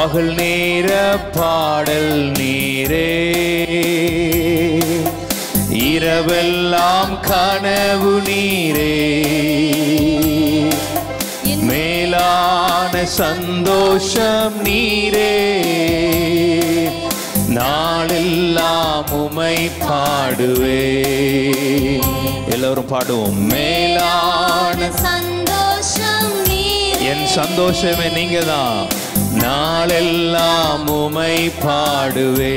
பகல் நேர பாடல் நீரே இரவெல்லாம் கனவு நீரே மேலான சந்தோஷம் நீரே நாளெல்லாம் உமை பாடுவே எல்லோரும் பாடுவோம் மேலான சந்தோஷம் நீர் என் சந்தோஷமே நீங்க தான் நாளெல்லாம் உமை பாடுவே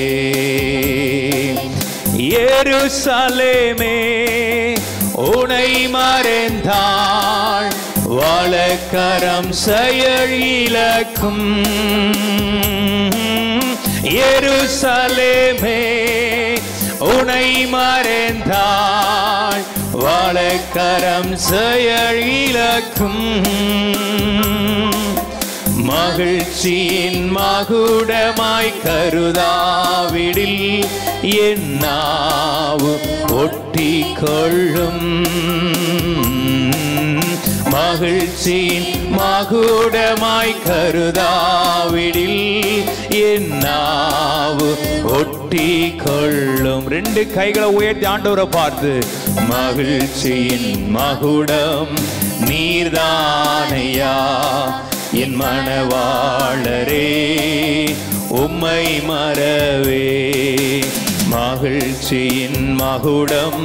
எருசலேமே உனை மறைந்தாள் வழக்கரம் செயல் இலக்கும் எருசலேமே உனை மறைந்தாள் வழக்கரம் செயல் இலக்கும் மகிழ்ச்சியின் மகுடமாய் கருதாவிடில் என்னாவு ஒட்டி கொள்ளும் மகிழ்ச்சியின் மகுடமாய் கருதாவிடில் என்னாவு ஒட்டி கொள்ளும் ரெண்டு கைகளை உயர்த்தி ஆண்டவரை பார்த்து மகிழ்ச்சியின் மகுடம் நீர்தானையா என் மணவாளரே உம்மை மறவே மகிழ்ச்சியின் மகுடம்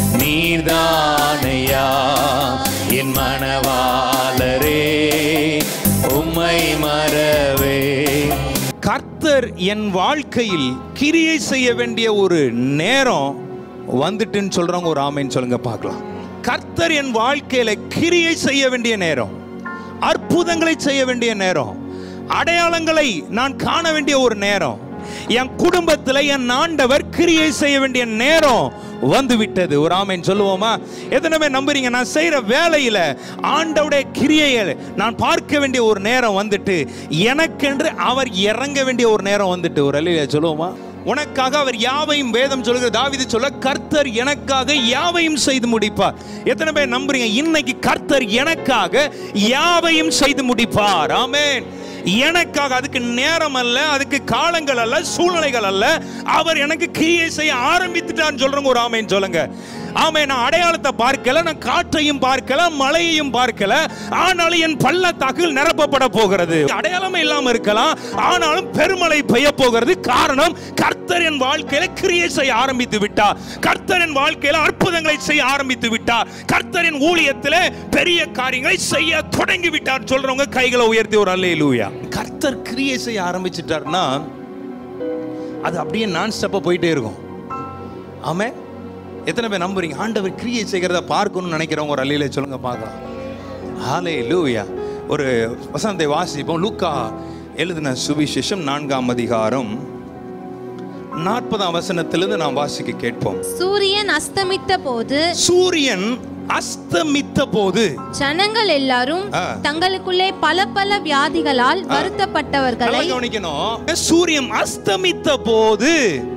நீர்தானையா என் மணவாளரே உம்மை மறவே கர்த்தர் என் வாழ்க்கையில் கிரியை செய்ய வேண்டிய ஒரு நேரம் வந்துட்டுன்னு சொல்றவங்க ஒரு ஆமைன்னு சொல்லுங்க பார்க்கலாம் கர்த்தர் என் வாழ்க்கையில கிரியை செய்ய வேண்டிய நேரம் அற்புதங்களை செய்ய வேண்டிய நேரம் அடையாளங்களை நான் காண வேண்டிய ஒரு நேரம் என் குடும்பத்தில் என் ஆண்டவர் கிரியை செய்ய வேண்டிய நேரம் வந்து விட்டது ஒரு ஆமைன்னு சொல்லுவோமா எத்தனை பேர் நம்புறீங்க நான் செய்யற வேலையில ஆண்டவுடைய கிரியையை நான் பார்க்க வேண்டிய ஒரு நேரம் வந்துட்டு எனக்கென்று அவர் இறங்க வேண்டிய ஒரு நேரம் வந்துட்டு ஒரு அலையில சொல்லுவோமா உனக்காக அவர் யாவையும் வேதம் சொல்லுகிற தாவிது சொல்ல கர்த்தர் எனக்காக யாவையும் செய்து முடிப்பார் எத்தனை பேர் நம்புறீங்க இன்னைக்கு கர்த்தர் எனக்காக யாவையும் செய்து முடிப்பார் ஆமென் எனக்காக அதுக்கு நேரம் அல்ல அதுக்கு காலங்கள் அல்ல சூழ்நிலைகள் அல்ல அவர் எனக்கு கிரியை செய்ய ஆரம்பித்துட்டான்னு சொல்றவங்க ஒரு ஆமேன்னு சொல்லுங்க ஆமே நான் அடையாளத்தை பார்க்கல நான் காற்றையும் பார்க்கல மழையையும் பார்க்கல ஆனாலும் என் பள்ளத்தாக்குகள் நிரப்பப்பட போகிறது அடையாளமே இல்லாம இருக்கலாம் ஆனாலும் பெருமழை பெய்ய போகிறது காரணம் கர்த்தர் என் வாழ்க்கையில கிரியை செய்ய ஆரம்பித்து விட்டார் கர்த்தர் என் வாழ்க்கையில அற்புதங்களை செய்ய ஆரம்பித்து விட்டார் கர்த்தரின் ஊழியத்திலே பெரிய காரியங்களை செய்ய தொடங்கி விட்டார் சொல்றவங்க கைகளை உயர்த்தி ஒரு அல்லேலூயா கர்த்தர் கிரியை செய்ய ஆரம்பிச்சிட்டார்னா அது அப்படியே நான் ஸ்டெப்பா போயிட்டே இருக்கும் ஆமே எத்தனை பேர் நம்புறீங்க ஆண்டவர் கிரியை செய்கிறத பார்க்கணும்னு நினைக்கிறவங்க ஒரு அல்லையில சொல்லுங்க பார்க்கலாம் ஹாலே லூயா ஒரு வசனத்தை வாசிப்போம் லூக்கா எழுதின சுவிசேஷம் நான்காம் அதிகாரம் நாற்பதாம் வசனத்திலிருந்து நாம் வாசிக்க கேட்போம் சூரியன் அஸ்தமித்த போது சூரியன் அஸ்தமித்த போது ஜனங்கள் எல்லாரும் ஆ. தங்களுக்குள்ளே பல பல வியாதிகளால் வருத்தப்பட்டவர்களை நல்லா கவனிக்கணும் சூரியன் அஸ்தமித்த போது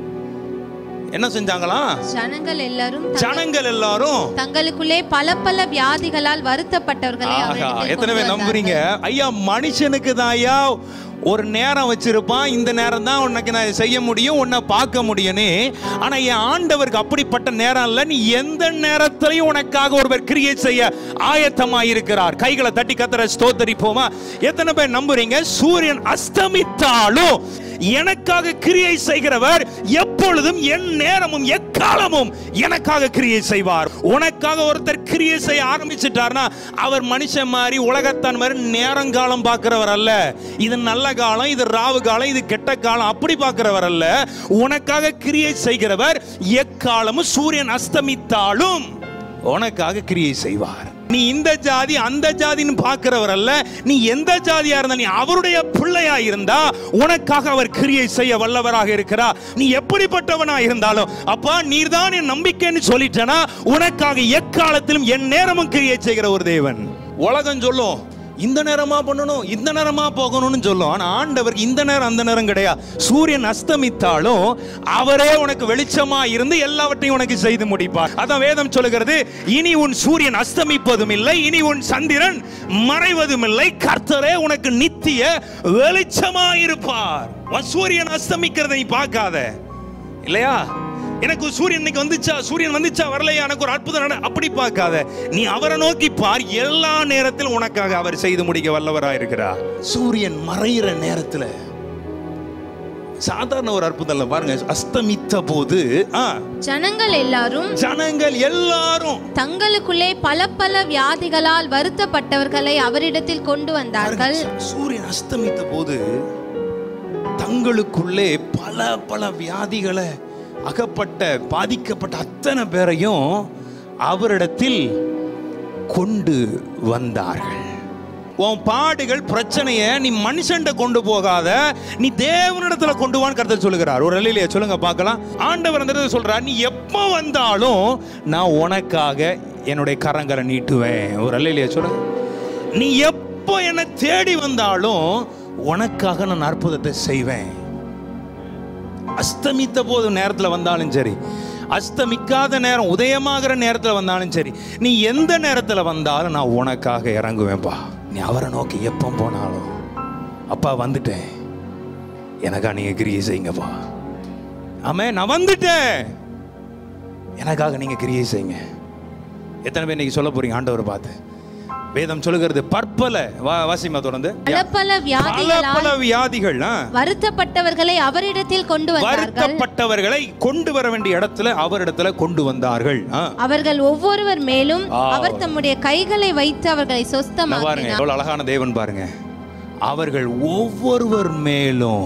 என்ன செஞ்சாங்களாம் ஜனங்கள் எல்லாரும் தங்கள்- ஜனங்கள் எல்லாரும் தங்களுக்குள்ளே பல பல வியாதிகளால் வருத்தப்பட்டவர்களை ஆஹா, அவரிடத்தில் எத்தனை பேர் கொண்டு நம்புறீங்க ஐயா மனுஷனுக்கு தான் ஐயா ஒரு நேரம் வச்சிருப்பான் இந்த நேரம் தான் உனக்கு நான் செய்ய முடியும் உன்னை பார்க்க முடியும்னு ஆனா என் ஆண்டவருக்கு அப்படிப்பட்ட நேரம் இல்ல நீ எந்த நேரத்திலையும் உனக்காக ஒருவர் கிரியை செய்ய ஆயத்தமாக இருக்கிறார் கைகளை தட்டி கத்தர ஸ்தோத்தரிப்போமா எத்தனை பேர் நம்புறீங்க சூரியன் அஸ்தமித்தாலும் எனக்காக கிரியை செய்கிறவர் எப்பொழுதும் என் நேரமும் எக்காலமும் எனக்காக கிரியை செய்வார் உனக்காக ஒருத்தர் கிரியை செய்ய ஆரம்பிச்சிட்டார்னா அவர் மனுஷன் மாதிரி உலகத்தான் மாதிரி நேரங்காலம் பார்க்கிறவர் அல்ல இது நல்ல காலம் இது ராவு காலம் இது கெட்ட காலம் அப்படி பார்க்கிறவர் அல்ல உனக்காக கிரியை செய்கிறவர் எக்காலமும் சூரியன் அஸ்தமித்தாலும் உனக்காக கிரியை செய்வார் நீ இந்த ஜாதி அந்த ஜாதின்னு பார்க்கிறவர் அல்ல நீ எந்த ஜாதியா இருந்தா நீ அவருடைய பிள்ளையா இருந்தா உனக்காக அவர் கிரியை செய்ய வல்லவராக இருக்கிறார் நீ எப்படிப்பட்டவனா இருந்தாலும் அப்பா நீர்தான் என் நம்பிக்கைன்னு சொல்லிட்டனா உனக்காக எக்காலத்திலும் என் நேரமும் கிரியை செய்கிற ஒரு தேவன் உலகம் சொல்லும் இந்த நேரமா பண்ணணும் இந்த நேரமா போகணும்னு சொல்லும் ஆனா ஆண்டவருக்கு இந்த நேரம் அந்த நேரம் கிடையாது சூரியன் அஸ்தமித்தாலும் அவரே உனக்கு வெளிச்சமா இருந்து எல்லாவற்றையும் உனக்கு செய்து முடிப்பார் அதான் வேதம் சொல்லுகிறது இனி உன் சூரியன் அஸ்தமிப்பதும் இல்லை இனி உன் சந்திரன் மறைவதும் இல்லை கர்த்தரே உனக்கு நித்திய வெளிச்சமா இருப்பார் உன் சூரியன் அஸ்தமிக்கிறதை நீ பார்க்காத இல்லையா எனக்கு ஒரு சூரியன் இன்னைக்கு வந்துச்சா சூரியன் வந்துச்சா வரலையா எனக்கு ஒரு அற்புதம் நட அப்படி பார்க்காத நீ அவரை நோக்கி பார் எல்லா நேரத்திலும் உனக்காக அவர் செய்து முடிக்க வல்லவராக இருக்கிறார் சூரியன் மறையிற நேரத்தில் சாதாரண ஒரு அற்புதம் இல்லை பாருங்க அஸ்தமித்த போது ஆ, ஜனங்கள் எல்லாரும் ஜனங்கள் எல்லாரும் தங்களுக்குள்ளே பல பல வியாதிகளால் வருத்தப்பட்டவர்களை அவரிடத்தில் கொண்டு வந்தார்கள் பாருங்க, சூரியன் அஸ்தமித்த போது தங்களுக்குள்ளே பல பல வியாதிகளை அகப்பட்ட பாதிக்கப்பட்ட அத்தனை பேரையும் அவரிடத்தில் கொண்டு வந்தார்கள் உன் பாடுகள் பிரச்சனைய நீ மனுஷன்ட கொண்டு போகாத நீ தேவனிடத்துல கொண்டு வான்னு கருத்து சொல்லுகிறார் ஒரு அலையிலேயே சொல்லுங்க பார்க்கலாம் ஆண்டவர் அந்த இடத்துல சொல்றார் நீ எப்போ வந்தாலும் நான் உனக்காக என்னுடைய கரங்களை நீட்டுவேன் ஒரு அலையிலேயே சொல்லுங்க நீ எப்போ என்னை தேடி வந்தாலும் உனக்காக நான் அற்புதத்தை செய்வேன் அஸ்தமித்த போது நேரத்தில் வந்தாலும் சரி அஸ்தமிக்காத நேரம் உதயமாகிற நேரத்தில் வந்தாலும் சரி நீ எந்த நேரத்தில் வந்தாலும் நான் உனக்காக இறங்குவேன்ப்பா நீ அவரை நோக்கி எப்போ போனாலும் அப்பா வந்துட்டேன் எனக்கா நீங்கள் கிரியை செய்யுங்கப்பா ஆமே நான் வந்துட்டேன் எனக்காக நீங்கள் கிரியை செய்யுங்க எத்தனை பேர் இன்னைக்கு சொல்ல போறீங்க ஆண்டவரை பார்த்து வேதம் சொல்லுகிறது பற்பல வா வாசிமா தொடர்ந்து பல பல பல வியாதிகளால் பல வியாதிகள் ஆ. வருத்தப்பட்டவர்களை அவரிடத்தில் கொண்டு வந்தார்கள் வருத்தப்பட்டவர்களை கொண்டு வர வேண்டிய இடத்துல அவரிடத்துல கொண்டு வந்தார்கள் ஆ. அவர்கள் ஒவ்வொருவர் மேலும் ஆ. அவர் தம்முடைய கைகளை வைத்து அவர்களை நான் பாருங்க சொஸ்தமாக்கினார் எவ்வளவு அழகான தேவன் பாருங்க அவர்கள் ஒவ்வொருவர் மேலும்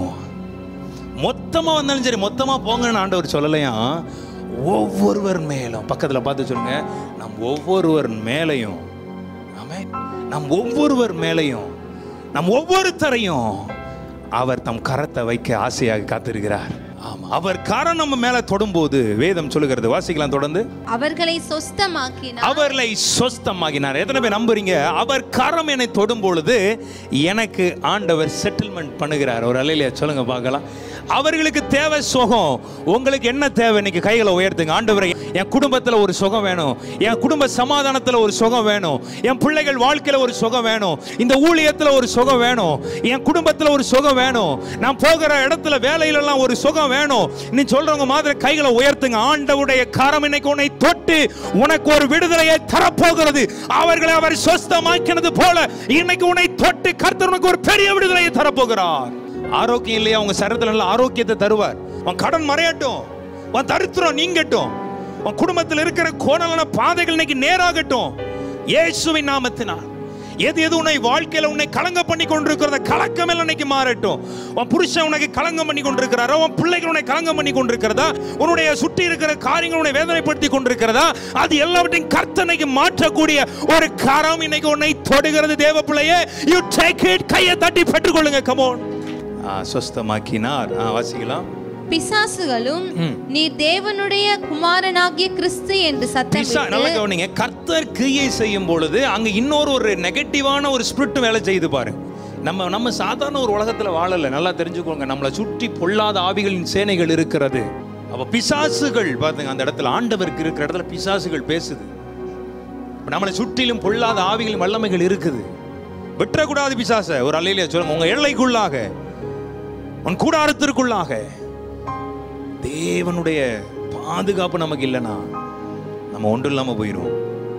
மொத்தமா வந்தாலும் சரி மொத்தமா போங்கன்னு ஆண்டவர் சொல்லலையா ஒவ்வொருவர் மேலும் பக்கத்துல பார்த்து சொல்லுங்க நம் ஒவ்வொருவர் மேலையும் ஆமென். நம் ஒவ்வொருவர் மேலையும் நம் ஒவ்வொருத்தரையும் அவர் தம் கரத்தை வைக்க ஆசையாக காத்திருக்கிறார் ஆமா அவர் கரம் நம்ம மேல தொடும்போது வேதம் சொல்லுகிறது வாசிக்கலாம் தொடர்ந்து அவர்களை சொஸ்தமாக்கினார் அவர்களை சொஸ்தமாகினார் எத்தனை பேர் நம்புறீங்க அவர் கரம் என்னை தொடும் பொழுது எனக்கு ஆண்டவர் செட்டில்மெண்ட் பண்ணுகிறார் ஒரு அலையில சொல்லுங்க பார்க்கலாம் அவர்களுக்கு தேவை சுகம் உங்களுக்கு என்ன தேவை இன்னைக்கு கைகளை உயர்த்துங்க ஆண்டவரை என் குடும்பத்தில் ஒரு சுகம் வேணும் என் குடும்ப சமாதானத்தில் ஒரு சுகம் வேணும் என் பிள்ளைகள் வாழ்க்கையில் ஒரு சுகம் வேணும் இந்த ஊழியத்தில் ஒரு சுகம் வேணும் என் குடும்பத்தில் ஒரு சுகம் வேணும் நான் போகிற இடத்துல வேலையிலலாம் ஒரு சுகம் வேணும் நீ சொல்றவங்க மாதிரி கைகளை உயர்த்துங்க ஆண்டவுடைய கரம் இன்னைக்கு உன்னை தொட்டு உனக்கு ஒரு விடுதலையை தரப்போகிறது அவர்களை அவர் சொஸ்தமாக்கினது போல இன்னைக்கு உன்னை தொட்டு கர்த்தர் உனக்கு ஒரு பெரிய விடுதலையை தரப்போகிறார் ஆரோக்கியம் இல்லையா உங்க சரீரத்தில் நல்ல ஆரோக்கியத்தை தருவார் உன் கடன் மறையட்டும் உன் தரித்திரம் நீங்கட்டும் உன் குடும்பத்தில் இருக்கிற கோணலான பாதைகள் இன்னைக்கு நேராகட்டும் இயேசுவின் நாமத்தினால் எது எது உன்னை வாழ்க்கையில உன்னை கலங்க பண்ணி கொண்டிருக்கிறத கலக்கம் எல்லாம் இன்னைக்கு மாறட்டும் உன் புருஷன் உனக்கு கலங்கம் பண்ணி கொண்டிருக்கிறாரா உன் பிள்ளைகள் உன்னை கலங்கம் பண்ணி கொண்டிருக்கிறதா உன்னுடைய சுற்றி இருக்கிற காரியங்கள் உன்னை வேதனைப்படுத்தி கொண்டிருக்கிறதா அது எல்லாவற்றையும் கர்த்தனைக்கு மாற்றக்கூடிய ஒரு கரம் இன்னைக்கு உன்னை தொடுகிறது தேவ பிள்ளையே யூ டேக் இட் கையை தட்டி பெற்றுக்கொள்ளுங்க கமோன் சொஸ்தமாக்கினார் ஆ, வாசிக்கலாம் பிசாசுகளும் ம். நீர் தேவனுடைய குமாரனாகிய கிறிஸ்து என்று பிசா சத்தமிட்டு நல்லா கவனிங்க கர்த்தர் கிரியை செய்யும் பொழுது அங்க இன்னொரு ஒரு நெகட்டிவான ஒரு ஸ்பிரிட் வேலை செய்து பாரு நம்ம நம்ம சாதாரண ஒரு உலகத்துல வாழல நல்லா தெரிஞ்சுக்கோங்க நம்மளை சுற்றி பொல்லாத ஆவிகளின் சேனைகள் இருக்கிறது அப்ப பிசாசுகள் பாருங்க அந்த இடத்துல ஆண்டவருக்கு இருக்கிற இடத்துல பிசாசுகள் பேசுது இப்ப நம்மளை சுற்றிலும் பொல்லாத ஆவிகளின் வல்லமைகள் இருக்குது விட்டுறக்கூடாது பிசாச ஒரு அலையிலே சொல்லுங்க உங்க எல்லைக்குள்ளாக உன் கூடாரத்திற்குள்ளாக தேவனுடைய பாதுகாப்பு நமக்கு இல்லைன்னா நம்ம ஒன்றும் இல்லாம போயிடும்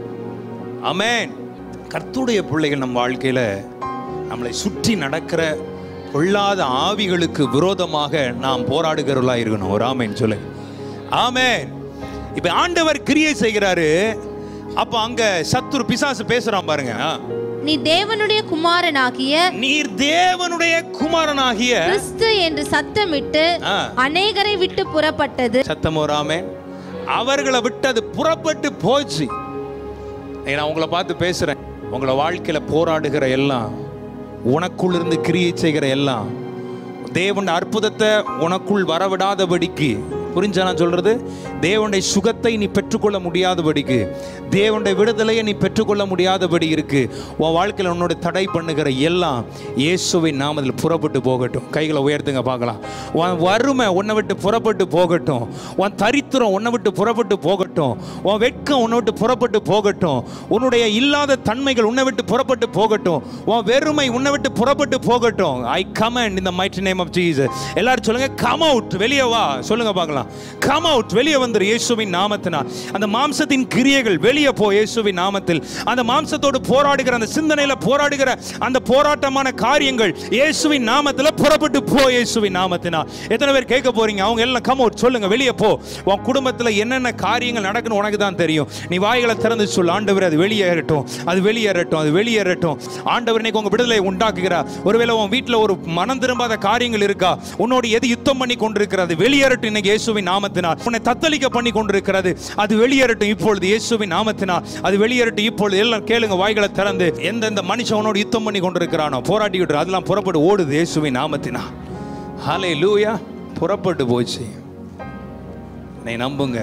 ஆமென் கர்த்தருடைய பிள்ளைகள் நம்ம வாழ்க்கையில நம்மளை சுற்றி நடக்கிற பொல்லாத ஆவிகளுக்கு விரோதமாக நாம் போராடுகிறவர்களா இருக்கணும் ஒரு ஆமேன் சொல்லு ஆமென் இப்ப ஆண்டவர் கிரியை செய்கிறாரு அப்ப அங்க சத்துரு பிசாசு பேசுறான் பாருங்க ஆ. நீ தேவனுடைய குமாரனாகிய நீர் தேவனுடைய குமாரனாகிய கிறிஸ்து என்று சத்தமிட்டு ஆ. அநேகரை விட்டு புறப்பட்டது சத்தம் வராமே அவர்களை விட்டு அது புறப்பட்டு போச்சு இன்னைக்கு நான் உங்களை பார்த்து பேசுறேன் உங்களை வாழ்க்கையில போராடுகிற எல்லாம் உனக்குள் இருந்து கிரியை செய்கிற எல்லாம் தேவன் அற்புதத்தை உனக்குள் வரவிடாதபடிக்கு புரிஞ்சா நான் சொல்றது தேவனுடைய சுகத்தை நீ பெற்றுக்கொள்ள முடியாதபடிக்கு தேவனுடைய விடுதலையை நீ பெற்றுக்கொள்ள முடியாதபடி இருக்கு உன் வாழ்க்கையில் உன்னோட தடை பண்ணுகிற எல்லாம் இயேசுவின் நாமத்தில் புறப்பட்டு போகட்டும் கைகளை உயர்த்துங்க பார்க்கலாம் உன் வறுமை உன்னை விட்டு புறப்பட்டு போகட்டும் உன் தரித்திரம் உன்னை விட்டு புறப்பட்டு போகட்டும் உன் வெட்கம் உன்னை விட்டு புறப்பட்டு போகட்டும் உன்னுடைய இல்லாத தன்மைகள் உன்னை விட்டு புறப்பட்டு போகட்டும் உன் வெறுமை உன்னை விட்டு புறப்பட்டு போகட்டும் ஐ கமெண்ட் இந்த mighty நேம் ஆஃப் ஜீசஸ் எல்லாரும் சொல்லுங்க கம் அவுட் வெளியே வா சொல்லுங்க பார்க்கலாம் கம் அவுட் வெளியே வந்துரு இயேசுவின் நாமத்தினால் அந்த மாம்சத்தின் கிரியைகள் வெளியே போ இயேசுவின் நாமத்தில் அந்த மாம்சத்தோடு போராடுகிற அந்த சிந்தனையில போராடுகிற அந்த போராட்டமான காரியங்கள் இயேசுவின் நாமத்தில் புறப்பட்டு போ இயேசுவின் நாமத்தினால் எத்தனை பேர் கேட்க போறீங்க அவங்க எல்லாம் கம் அவுட் சொல்லுங்க வெளியே போ உன் குடும்பத்தில் என்னென்ன காரியங்கள் நடக்கணும் உனக்கு தான் தெரியும் நீ வாய்களை திறந்து சொல் ஆண்டவர் அது வெளியேறட்டும் அது வெளியேறட்டும் அது வெளியேறட்டும் ஆண்டவர் இன்னைக்கு உங்க விடுதலை உண்டாக்குகிறார் ஒருவேளை உன் வீட்டில் ஒரு மனம் திரும்பாத காரியங்கள் இருக்கா உன்னோடு எது யுத்தம் பண்ணி கொண்டிருக்கிறது வெளியேறட்டும் இன்னைக்கு இயேசுவின் நாமத்தினால் உன்னை தத்தளிக்க பண்ணி கொண்டிருக்கிறது அது வெளியேறட்டும் இப்பொழுது இயேசுவின் நாமத்தினால் அது வெளியேறட்டும் இப்பொழுது எல்லாம் கேளுங்க வாய்களை திறந்து எந்தெந்த மனுஷன் உன்னோடு யுத்தம் பண்ணி கொண்டிருக்கிறானோ போராட்டி விட்டு அதெல்லாம் புறப்பட்டு ஓடுது இயேசுவின் நாமத்தினால் ஹாலே லூயா புறப்பட்டு போச்சு என்னை நம்புங்க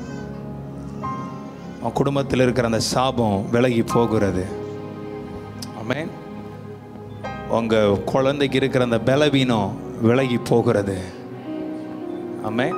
உன் குடும்பத்தில் இருக்கிற அந்த சாபம் விலகி போகிறது ஆமென் உங்க குழந்தைக்கு இருக்கிற அந்த பலவீனம் விலகி போகிறது ஆமென்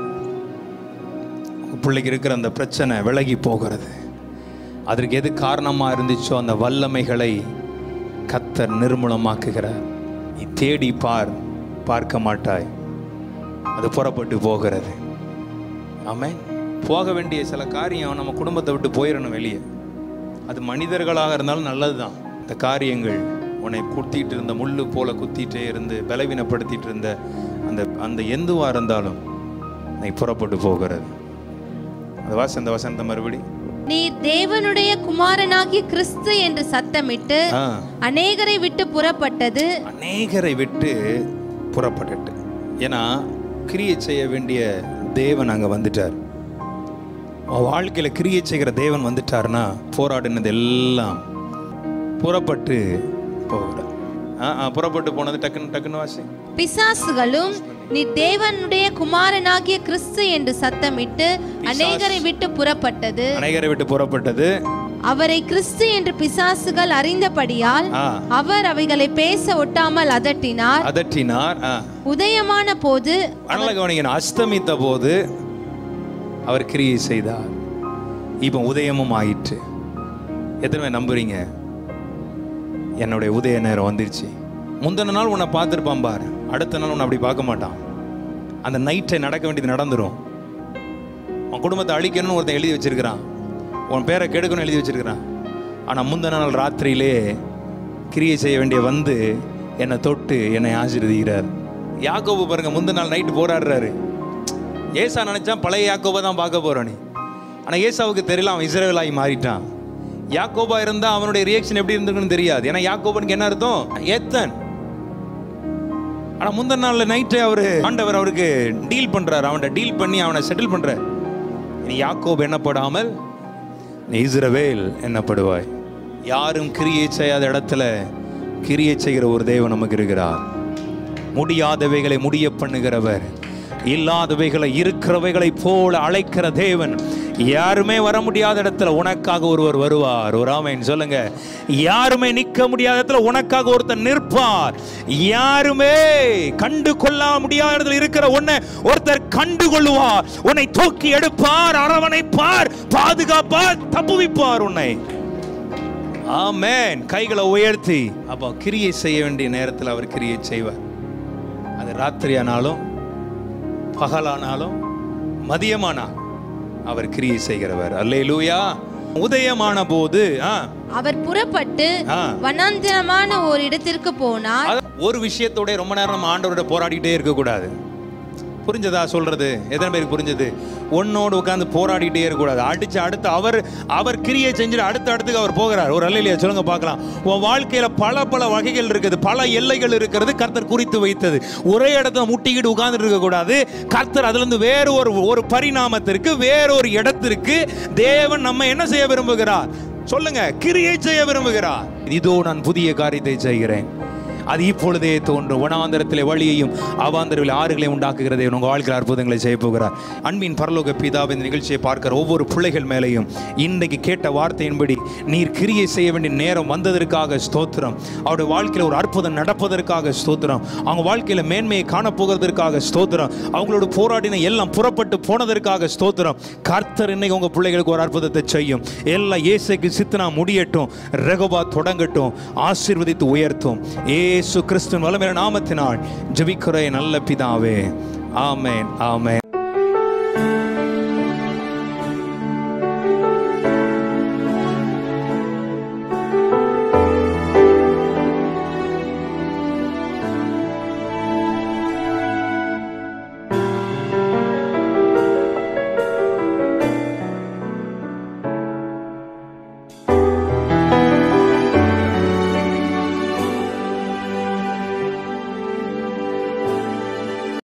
உங்க பிள்ளைக்கு இருக்கிற அந்த பிரச்சனை விலகி போகிறது அதற்கு எது காரணமா இருந்துச்சோ அந்த வல்லமைகளை கத்தர் நிர்மூலமாக்குகிறார் நீ தேடி பார் பார்க்க மாட்டாய் அது புறப்பட்டு போகிறது ஆமென் போக வேண்டிய சில காரியம் நம்ம குடும்பத்தை விட்டு போயிடணும் வெளியே அது மனிதர்களாக இருந்தாலும் நல்லது தான் இந்த காரியங்கள் உன்னை குத்திட்டு இருந்த முள்ளு போல குத்திட்டே இருந்து பலவீனப்படுத்திட்டு இருந்த அந்த அந்த எந்துவா இருந்தாலும் நீ புறப்பட்டு போகிறது அந்த வாசம் இந்த வசனத்தை மறுபடி நீர் தேவனுடைய குமாரனாகிய கிறிஸ்து என்று சத்தமிட்டு ஆ அநேகரை விட்டு புறப்பட்டது அநேகரை விட்டு புறப்பட்டுட்டு ஏன்னா கிரியை செய்ய வேண்டிய தேவன் அங்கே வந்துட்டார் உன் வாழ்க்கையில் கிரியை செய்கிற தேவன் வந்துட்டார்னா போராடினது எல்லாம் புறப்பட்டு போகிறார் ஆ ஆ புறப்பட்டு போனது டக்குன்னு டக்குன்னு வாசி பிசாசுகளும் நீ தேவனுடைய குமாரனாகிய கிறிஸ்து என்று சத்தமிட்டு அநேகரை விட்டு புறப்பட்டது அநேகரை விட்டு புறப்பட்டது அவரை கிறிஸ்து என்று பிசாசுகள் அறிந்தபடியால் ஆ அவர் அவைகளை பேச ஒட்டாமல் அதட்டினார் அதட்டினார் ஆ உதயமான போது நல்ல கவனிக்கணும் அஸ்தமித்த போது அவர் கிரியை செய்தார் இப்போ உதயமும் ஆயிற்று எத்தனை பேர் நம்புறீங்க என்னுடைய உதய நேரம் வந்துருச்சு முந்தின நாள் உன்னை பார்த்துருப்பான் பார் அடுத்த நாள் உன்னை அப்படி பார்க்க மாட்டான் அந்த நைட்டை நடக்க வேண்டியது நடந்துரும் உன் குடும்பத்தை அழிக்கணும்னு ஒருத்தன் எழுதி வச்சிருக்கிறான் உன் பேரை கெடுக்கணும்னு எழுதி வச்சிருக்கிறான் ஆனால் முந்தின நாள் ராத்திரியிலே கிரியை செய்ய வேண்டிய வந்து என்னை தொட்டு என்னை ஆசீர்வதிக்கிறார் யாக்கோபு பாருங்க முந்தின நாள் நைட்டு போராடுறாரு ஏசா நினைச்சா பழைய யாக்கோபை தான் பார்க்க போறோம் நீ ஆனால் ஏசாவுக்கு தெரியல அவன் இஸ்ரேலாகி மாறிட்டான் யாக்கோபா இருந்தா அவனுடைய ரியாக்ஷன் எப்படி இருந்திருக்குன்னு தெரியாது ஏன்னா யாக்கோபனுக்கு என்ன அர்த்தம் ஏத்தன் ஆனா முந்தின நாள்ல நைட்டு அவரு ஆண்டவர் அவருக்கு டீல் பண்றாரு அவன்கிட்ட டீல் பண்ணி அவனை செட்டில் பண்றார் நீ யாக்கோப் எண்ணப்படாமல் நீ இஸ்ரவேல் எண்ணப்படுவாய் யாரும் கிரியை செய்யாத இடத்துல கிரியை செய்கிற ஒரு தேவன் நமக்கு இருக்கிறார் முடியாதவைகளை முடிய பண்ணுகிறவர் இல்லாதவைகளை இருக்கிறவைகளை போல அழைக்கிற தேவன் யாருமே வர முடியாத இடத்துல உனக்காக ஒருவர் வருவார் ஒரு ஆமைன்னு சொல்லுங்க யாருமே நிற்க முடியாத இடத்துல உனக்காக ஒருத்தர் நிற்பார் யாருமே கண்டு கொள்ள முடியாத இடத்துல இருக்கிற உன்னை ஒருத்தர் கண்டு கொள்ளுவார் உன்னை தூக்கி எடுப்பார் அரவணைப்பார் பாதுகாப்பார் தப்புவிப்பார் உன்னை ஆமென் கைகளை உயர்த்தி அப்போ கிரியை செய்ய வேண்டிய நேரத்தில் அவர் கிரியை செய்வார் அது ராத்திரி ஆனாலும் பகலானாலும் மதியமானா அவர் கிரியை செய்கிறவர் அல்லேலூயா உதயமான போது ஆ, அவர் புறப்பட்டு ஆ. வனாந்திரமான ஒரு இடத்திற்கு போனார் அத- ஒரு விஷயத்தோட ரொம்ப நேரம் நம்ம ஆண்டவரோட போராடிட்டே இருக்கக்கூடாது புரிஞ்சதா சொல்றது எத்தனை பேருக்கு புரிஞ்சது உன்னோடு உட்காந்து போராடிட்டே இருக்கக்கூடாது அடிச்சு அடுத்து அவர் அவர் கிரியை செஞ்சுட்டு அடுத்த அடுத்துக்கு அவர் போகிறார் ஒரு அல்லையா சொல்லுங்க பார்க்கலாம் உன் வாழ்க்கையில பல பல வகைகள் இருக்குது பல எல்லைகள் இருக்கிறது கர்த்தர் குறித்து வைத்தது ஒரே இடத்துல முட்டிக்கிட்டு உட்கார்ந்துட்டு இருக்க கூடாது கர்த்தர் அதுல இருந்து வேற ஒரு ஒரு பரிணாமத்திற்கு வேற ஒரு இடத்திற்கு தேவன் நம்ம என்ன செய்ய விரும்புகிறார் சொல்லுங்க கிரியை செய்ய விரும்புகிறார் இதோ நான் புதிய காரியத்தை செய்கிறேன் அது இப்பொழுதே தோன்றும் வனாந்தரத்திலே வழியையும் அவாந்தரவில் ஆறுகளையும் உண்டாக்குகிற தேவன் உங்கள் வாழ்க்கையில் அற்புதங்களை செய்ய போகிறார் அன்பின் பரலோக பிதாவின் இந்த நிகழ்ச்சியை பார்க்கிற ஒவ்வொரு பிள்ளைகள் மேலேயும் இன்றைக்கு கேட்ட வார்த்தையின்படி நீர் கிரியை செய்ய வேண்டிய நேரம் வந்ததற்காக ஸ்தோத்திரம் அவருடைய வாழ்க்கையில் ஒரு அற்புதம் நடப்பதற்காக ஸ்தோத்திரம் அவங்க வாழ்க்கையில் மேன்மையை காணப்போகிறதற்காக ஸ்தோத்திரம் அவங்களோட போராடின எல்லாம் புறப்பட்டு போனதற்காக ஸ்தோத்திரம் கர்த்தர் இன்னைக்கு உங்க பிள்ளைகளுக்கு ஒரு அற்புதத்தை செய்யும் எல்லாம் இயேசுக்கு சித்தனா முடியட்டும் ரெகோபா தொடங்கட்டும் ஆசீர்வதித்து உயர்த்தும் ஏசு கிறிஸ்துவின் வல்லமையான நாமத்தினால் ஜெபிக்கிற நல்ல பிதாவே ஆமென் ஆமென்